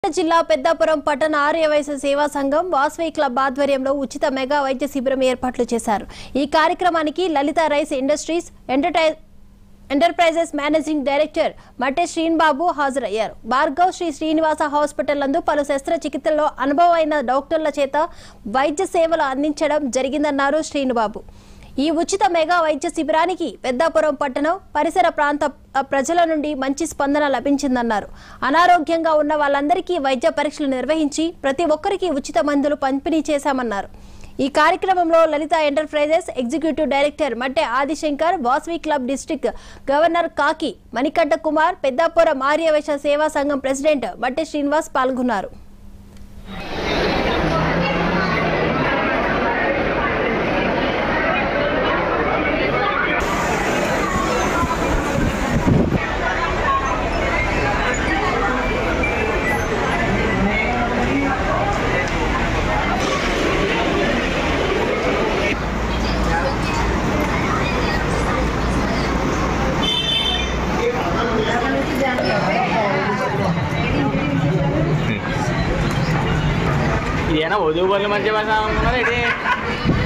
జిల్లా పెద్దాపురం పట్టణ ఆర్యవైశ్య సేవా సంఘం వాసవి క్లబ్ ఆధ్వర్యంలో ఉచిత మెగా వైద్య శిబిరం ఏర్పాట్లు చేశారు ఈ కార్యక్రమానికి లలిత రైస్ ఇండస్ట్రీస్ ఎంటర్టై enterprises managing director Matte Srinibabu హాజరయ్యారు భార్గవ్ శ్రీ శ్రీనివాస హాస్పిటల్ నందు పలు శస్త్రచికిత్సల్లో అనుభవమైన డాక్టర్ల చేత వైద్య సేవలు అందించడం జరిగిందన్నారు శ్రీనిబాబు ఈ ఉచిత మెగా వైద్య శిబిరానికి పెద్దాపురం పట్టణం పరిసర ప్రాంత ఆ, ప్రజల నుండి మంచి స్పందన లభించిందన్నారు అనారోగ్యంగా ఉన్న వాళ్ళందరికీ వైద్య పరీక్షలు నిర్వహించి ప్రతి ఒక్కరికి ఉచిత మందులు పంపిణీ చేశామన్నారు ఈ కార్యక్రమంలో Lalitha enterprises executive director Matte Adishankar Vasavi club district governor Kaki Manikanta Kumar Peddapuram Aryavysya సేవా సంఘం ప్రెసిడెంట్ మట్టె శ్రీనివాస్ పాల్గొన్నారు ఇదేనా వధువు పనులు మంచిగా పడతా అనుకున్నారు ఏంటి